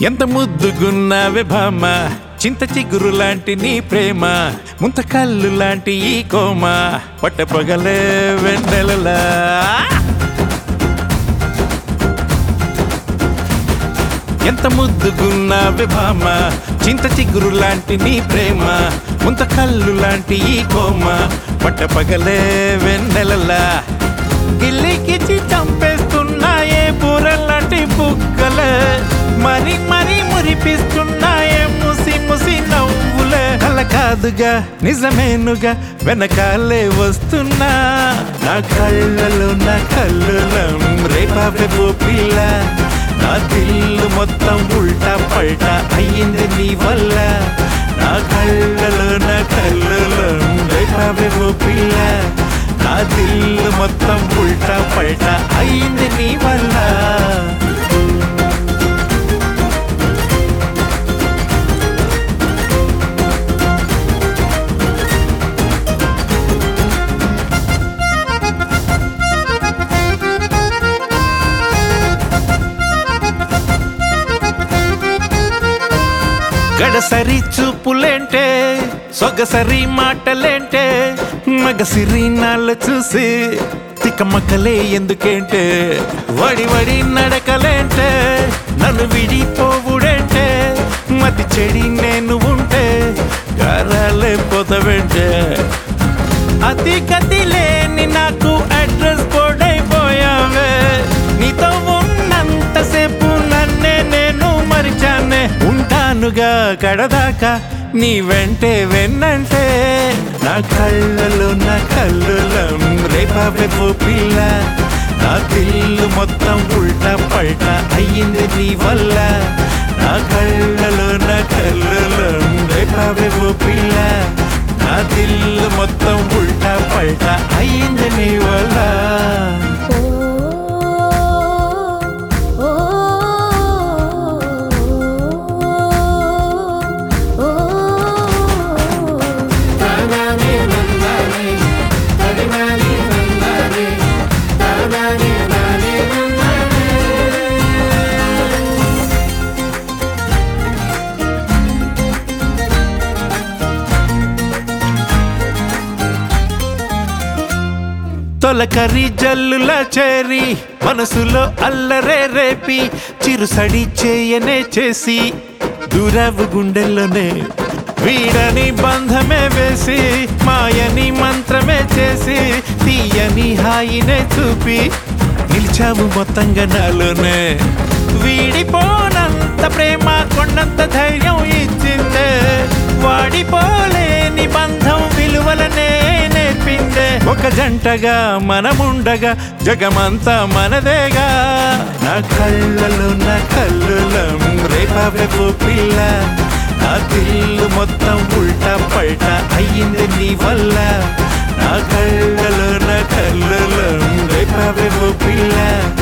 ఎంత ముద్దుగున్నావే భామ చింత చిగురు లాంటి నీ ప్రేమ ముంత కళ్ళు లాంటి ఈ కోమ పట్ట పగలే వెన్నెలలా ఎంత ముద్దుగున్నావే భామ చింత చిగురు లాంటి నీ ప్రేమ ముంత కళ్ళు లాంటి ఈ కోమ పట్ట పగలే వెన్నెలలా గిల్లికిచి చంపేస్తున్నాయే బూరలాంటి బుక్కలే మరి మరి మురిపిస్తున్నాయే ముసి ముసి నవ్వులే అల కాదుగా నిజమేనుగా వెనకాలే వస్తున్నా నా కళ్ళలో నా కళ్ళలో రేపావే పిల్ల నా దిల్లు మొత్తం ఉల్టా పల్టా అయ్యింది నీ వల్ల నా కళ్ళలో నా కళ్ళలో రేపావే పిల్ల నా దిల్లు మొత్తం ఉల్టా పల్టా అయింది నీ వల్ల గడసరి చూపులేంటే సొగసరి మాటలేంటే మగసిరి నాళ్ళు చూసి తికమక్కలే ఎందుకేంటే వడి వడి నడకలేంటే నన్ను విడిపోవుడేంటే మతి చెడి నేను ఉంటే గారాలే పోతవేంటే అతి గతి లేని నాకు అడ్రస్ అయిపోయావే నీతో ఉన్నంతసేపు నన్నే నేను మరిచానే ఉంటానుగా కడదాకా నీ వెంటే వెన్నంటే నా కళ్ళలో నా కళ్ళలో రేపావే పిల్ల నా దిల్లు మొత్తం ఉల్టా పల్టా అయ్యింది నీ వల్ల నా కళ్ళలో నా కళ్ళలో రేపావే పిల్ల నా దిల్లు మొత్తం ఉల్టా పల్టా అయ్యింది నీ వల్ల ఓ ఓ తొలకరి జల్లుల చేరి మనసులో అల్లరే రేపి చిరుసడి చేయనే చేసి దూరవు గుండెల్లోనే వీడని బంధమే వేసి మాయని మంత్రమే చేసి తీయని హాయినే చూపి నిలిచావు మొత్తంగా నాలోనే వీడిపోనంత ప్రేమ కొండంత ధైర్యం ఇచ్చిందే వాడిపోలేని బంధం విలువలనే నేర్పిందే ఒక జంటగా మనముండగా జగమంతా మనదేగా నా కళ్ళలో నా కళ్ళలో రేపావే పిల్ల నా దిల్లు మొత్తం ఉల్టా పల్టా అయ్యింది నీ వల్ల నా కళ్ళలో నా కళ్ళలో రేపావే పిల్ల